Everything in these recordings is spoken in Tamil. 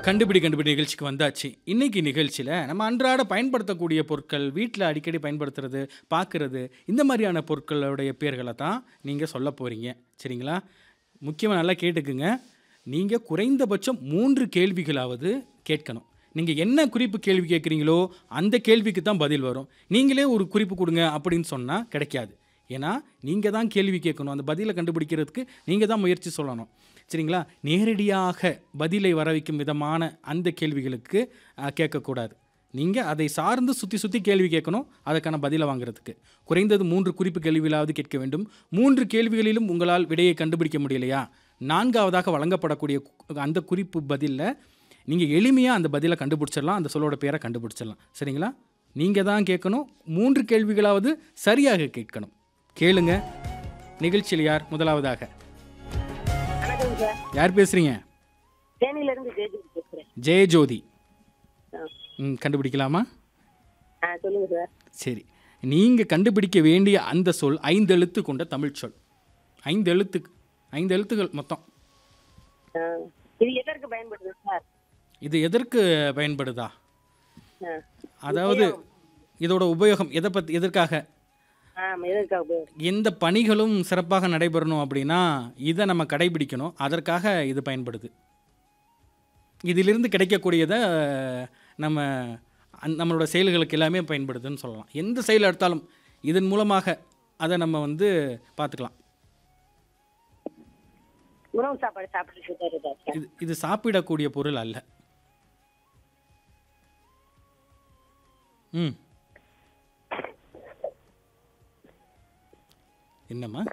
கண்டுபிடி கண்டுபிடி நிகழ்ச்சிக்கு வந்தாச்சு இன்னைக்கு நிகழ்ச்சியில் நம்ம அன்றாட பயன்படுத்தக்கூடிய பொருட்கள் வீட்டில் அடிக்கடி பயன்படுத்துறது பார்க்குறது இந்த மாதிரியான பொருட்களுடைய பேர்களை தான் நீங்கள் சொல்ல போகிறீங்க சரிங்களா முக்கியமாக நல்லா கேட்டுக்குங்க நீங்கள் குறைந்தபட்சம் மூன்று கேள்விகளாவது கேட்கணும் நீங்கள் என்ன குறிப்பு கேள்வி கேட்குறீங்களோ அந்த கேள்விக்கு தான் பதில் வரும் நீங்களே ஒரு குறிப்பு கொடுங்க அப்படின்னு சொன்னால் கிடைக்காது ஏன்னா நீங்கள் தான் கேள்வி கேட்கணும் அந்த பதிலை கண்டுபிடிக்கிறதுக்கு நீங்கள் தான் முயற்சி சொல்லணும் சரிங்களா நேரடியாக பதிலை வர வைக்கும் விதமான அந்த கேள்விகளுக்கு அஹ், கேட்கக்கூடாது நீங்கள் அதை சார்ந்து சுற்றி சுற்றி கேள்வி கேட்கணும் அதுக்கான பதிலை வாங்குறதுக்கு குறைந்தது மூன்று குறிப்பு கேள்விகளாவது கேட்க வேண்டும் மூன்று கேள்விகளிலும் உங்களால் விடையை கண்டுபிடிக்க முடியலையா நான்காவதாக வழங்கப்படக்கூடிய கு- அந்த குறிப்பு பதிலில் நீங்கள் எளிமையாக அந்த பதிலை கண்டுபிடிச்சிடலாம் அந்த சொல்லோட பேரை கண்டுபிடிச்சிடலாம் சரிங்களா நீங்கள் தான் கேட்கணும் மூன்று கேள்விகளாவது சரியாக கேட்கணும் கேளுங்க நிகழ்ச்சியில் யார் முதலாவதாக வணக்கம் சார் யார் பேசுகிறீங்க தேனியில இருந்து ஜெயஜி பேசுறேன் ஜெயஜோதி ஆ. ம் கண்டுபிடிக்கலாமா ஆ சொல்லுங்க சார் சரி நீங்கள் கண்டுபிடிக்க வேண்டிய அந்த சொல் ஐந்து எழுத்து கொண்ட தமிழ் சொல் ஐந்து எழுத்து ஐந்து எழுத்துக்கள் மொத்தம் ஆ. இது எதற்கு பயன்படுது சார் இது எதற்கு பயன்படுதா ஆ. அதாவது இதோட உபயோகம் எதை பற்றி எதற்காக ஆ எதற்காக உபயோகம்? எந்த பணிகளும் சிறப்பாக நடைபெறணும் அப்படின்னா இதை நம்ம கடைபிடிக்கணும் அதற்காக இது பயன்படுது இதிலிருந்து கிடைக்கக்கூடியதை நம்ம அந் நம்மளோட செயல்களுக்கு எல்லாமே பயன்படுதுன்னு சொல்லலாம் எந்த செயல் எடுத்தாலும் இதன் மூலமாக அதை நம்ம வந்து பார்த்துக்கலாம் உணவு சாப்பாடு சாப்பிட்டு இருக்காரு சார் இது இது சாப்பிடக்கூடிய பொருள் அல்ல ம் என்னம்மா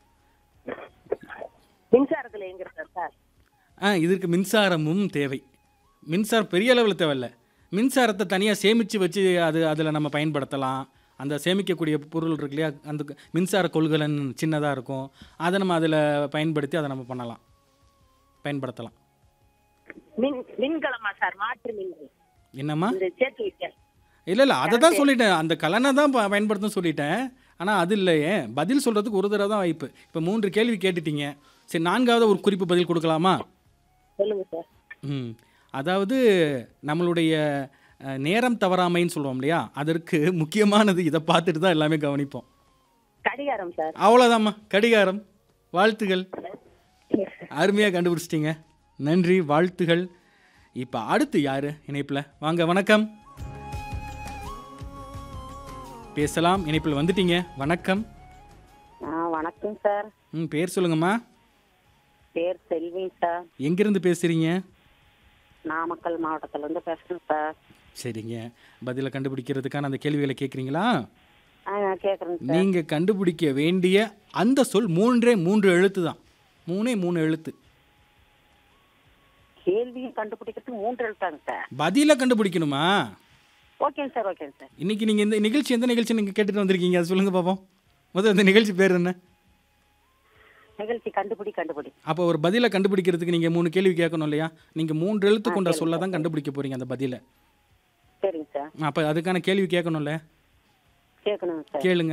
மின்சாரத்துல எங்க இருக்கார் சார் ஆ இதற்கு மின்சாரமும் தேவை மின்சாரம் பெரிய அளவில் தேவையில்ல மின்சாரத்தை தனியாக சேமித்து வச்சு அது அதில் நம்ம பயன்படுத்தலாம் அந்த சேமிக்கக்கூடிய பொருள் இருக்கு இல்லையா அந்த க- மின்சார கொள்கலன் சின்னதாக இருக்கும் அதை நம்ம அதில் பயன்படுத்தி அதை நம்ம பண்ணலாம் பயன்படுத்தலாம் மின் மின்கலமா சார் மாற்று மின்கலம் என்னம்மா இந்த சேர்த்து வைக்க இல்லை இல்லை அதை தான் சொல்லிட்டேன் அந்த கலனை தான் ப- பயன்படுத்தணும்னு சொல்லிட்டேன் ஆனால் அது இல்லையே பதில் சொல்கிறதுக்கு ஒரு தடவை தான் வாய்ப்பு இப்போ மூன்று கேள்வி கேட்டுட்டீங்க சரி நான்காவது ஒரு குறிப்பு பதில் கொடுக்கலாமா சொல்லுங்க சார் ம் அதாவது நம்மளுடைய அஹ், நேரம் தவறாமைன்னு சொல்லுவோம் இல்லையா அதற்கு முக்கியமானது இதை பார்த்துட்டு தான் எல்லாமே கவனிப்போம் கடிகாரம் சார் அவ்வளோதாம்மா கடிகாரம் வாழ்த்துகள் அருமையாக கண்டுபிடிச்சிட்டீங்க நன்றி வாழ்த்துகள் இப்போ அடுத்து யார் இணைப்பில் வாங்க வணக்கம் பேசலாம் இணைப்பில் வந்துட்டீங்க வணக்கம் ஆ வணக்கம் சார் ம் பேர் சொல்லுங்கம்மா பேர் செல்வி சார் எங்கேருந்து பேசுகிறீங்க நாமக்கல் மாவட்டத்துல இருந்து பேசுறேன் சார் சரிங்க பதிலை கண்டுபிடிக்கிறதுக்கான அந்த கேள்விகளை கேட்குறீங்களா ஆ நான் கேட்குறேன் சார் நீங்கள் கண்டுபிடிக்க வேண்டிய அந்த சொல் மூன்றே மூன்று எழுத்து தான் மூணே மூணு எழுத்து கேள்வியும் கண்டுபிடிக்கிறதுக்கு மூன்று எழுத்தாங்க சார் பதிலை கண்டுபிடிக்கணுமா ஓகேங்க சார் ஓகேங்க சார் இன்னைக்கு நீங்கள் இந்த நிகழ்ச்சி எந்த நிகழ்ச்சி நீங்கள் கேட்டுட்டு வந்திருக்கீங்க அது சொல்லுங்கள் பார்ப்போம் முதல்ல இந்த நிகழ்ச்சி பேர் என்ன நிகழ்ச்சி கண்டுபிடி கண்டுபிடி அப்போ ஒரு பதிலை கண்டுபிடிக்கிறதுக்கு நீங்கள் மூணு கேள்வி கேட்கணும் இல்லையா நீங்கள் மூன்று எழுத்து கொண்ட சொல்ல தான் கண்டுபிடிக்க போகிறீங்க அந்த பதிலை சரிங்க சார் அப்போ அதுக்கான கேள்வி கேட்கணும்ல கேட்கணுங்க சார் கேளுங்க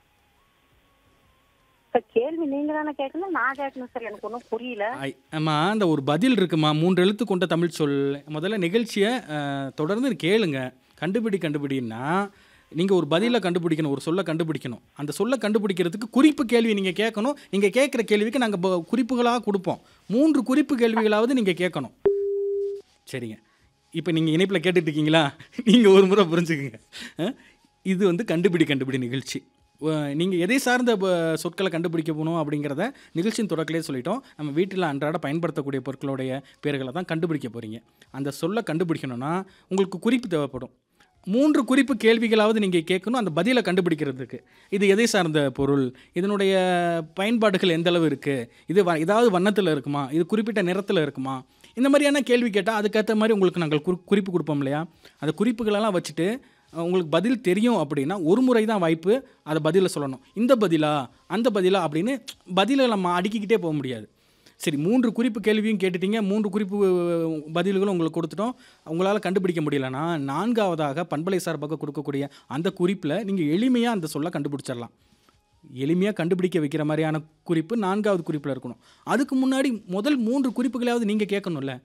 சார் கேள்வி நீங்க தானே கேட்கணும் நான் கேட்கணும் சார் எனக்கு ஒன்றும் புரியல ஐ அம்மா அந்த ஒரு பதில் இருக்குமா மூன்று எழுத்து கொண்ட தமிழ் சொல் முதல்ல நிகழ்ச்சியை அஹ், தொடர்ந்து கேளுங்க கண்டுபிடி கண்டுபிடின்னா நீங்கள் ஒரு பதிலை கண்டுபிடிக்கணும் ஒரு சொல்லை கண்டுபிடிக்கணும் அந்த சொல்லை கண்டுபிடிக்கிறதுக்கு குறிப்பு கேள்வி நீங்கள் கேட்கணும் நீங்கள் கேட்குற கேள்விக்கு நாங்கள் குறிப்புகளாக கொடுப்போம் மூன்று குறிப்பு கேள்விகளாவது நீங்கள் கேட்கணும் சரிங்க இப்போ நீங்கள் இணைப்பில் கேட்டுட்டு இருக்கீங்களா நீங்கள் ஒரு முறை புரிஞ்சுக்குங்க அஹ், இது வந்து கண்டுபிடி கண்டுபிடி நிகழ்ச்சி நீங்கள் எதை சார்ந்த ப- சொற்களை கண்டுபிடிக்க போகணும் அப்படிங்கிறத நிகழ்ச்சியின் தொடக்கலே சொல்லிட்டோம் நம்ம வீட்டில் அன்றாட பயன்படுத்தக்கூடிய பொருட்களுடைய பேர்களை தான் கண்டுபிடிக்க போகிறீங்க அந்த சொல்லை கண்டுபிடிக்கணும்னா உங்களுக்கு குறிப்பு தேவைப்படும் மூன்று குறிப்பு கேள்விகளாவது நீங்கள் கேட்கணும் அந்த பதிலை கண்டுபிடிக்கிறதுக்கு இது எதை சார்ந்த பொருள் இதனுடைய பயன்பாடுகள் எந்த அளவு இருக்குது இது வ ஏதாவது வண்ணத்தில் இருக்குமா இது குறிப்பிட்ட நிறத்தில் இருக்குமா இந்த மாதிரியான கேள்வி கேட்டால் அதுக்கேற்ற மாதிரி உங்களுக்கு நாங்கள் குறி குறிப்பு கொடுப்போம் இல்லையா அந்த குறிப்புகளெல்லாம் வச்சுட்டு அஹ், உங்களுக்கு பதில் தெரியும் அப்படின்னா ஒரு முறை தான் வாய்ப்பு அதை பதிலை சொல்லணும் இந்த பதிலா அந்த பதிலா அப்படின்னு பதிலை நம்ம அடுக்கிக்கிட்டே போக முடியாது சரி மூன்று குறிப்பு கேள்வியும் கேட்டுட்டீங்க மூன்று குறிப்பு அஹ், பதில்களும் உங்களுக்கு கொடுத்துட்டோம் உங்களால் கண்டுபிடிக்க முடியலன்னா நான்காவதாக பண்பலை சார்பாக கொடுக்கக்கூடிய அந்த குறிப்பில் நீங்கள் எளிமையாக அந்த சொல்ல கண்டுபிடிச்சிடலாம் எளிமையாக கண்டுபிடிக்க வைக்கிற மாதிரியான குறிப்பு நான்காவது குறிப்பில் இருக்கணும் அதுக்கு முன்னாடி முதல் மூன்று குறிப்புகளாவது நீங்கள் கேட்கணும்ல